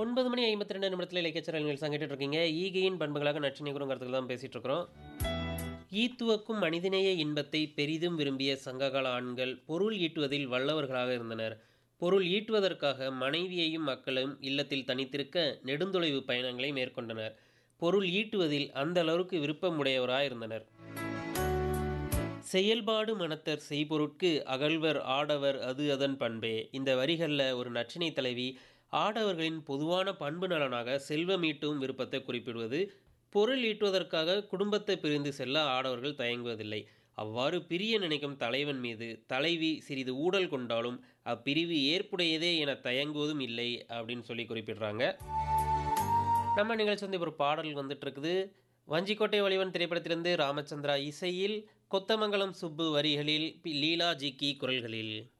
ஒன்பது மணி ஐம்பத்தி ரெண்டு நிமிடத்தில் இலக்கியச்சரல் நிகழ்ச்சி கேட்டுட்டு இருக்கீங்க ஈகையின் பண்புகளாக நச்சினை கருத்துக்கள் தான் பேசிட்டு இருக்கிறோம் ஈத்துவக்கும் மனிதநேய இன்பத்தை பெரிதும் விரும்பிய சங்ககால ஆண்கள் பொருள் ஈட்டுவதில் வல்லவர்களாக இருந்தனர் பொருள் ஈட்டுவதற்காக மனைவியையும் மக்களும் இல்லத்தில் தனித்திருக்க நெடுந்தொலைவு பயணங்களை மேற்கொண்டனர் பொருள் ஈட்டுவதில் அந்த அளவுக்கு விருப்பமுடையவராக இருந்தனர் செயல்பாடு மனத்தர் செய்பொருட்கு அகழ்வர் ஆடவர் அது அதன் பண்பே இந்த வரிகளில் ஒரு நச்சினை தலைவி ஆடவர்களின் பொதுவான பண்பு நலனாக செல்வம் ஈட்டும் விருப்பத்தை குறிப்பிடுவது பொருள் ஈட்டுவதற்காக குடும்பத்தை பிரிந்து செல்ல ஆடவர்கள் தயங்குவதில்லை அவ்வாறு பிரிய நினைக்கும் தலைவன் மீது தலைவி சிறிது ஊடல் கொண்டாலும் அப்பிரிவு ஏற்புடையதே என தயங்குவதும் இல்லை அப்படின்னு சொல்லி குறிப்பிடுறாங்க நம்ம நிகழ்ச்சி வந்து ஒரு பாடல் வந்துட்டு இருக்குது வஞ்சிக்கோட்டை வலிவன் திரைப்படத்திலிருந்து ராமச்சந்திரா இசையில் கொத்தமங்கலம் சுப்பு வரிகளில் பி- லீலா ஜிக்கி குரல்களில்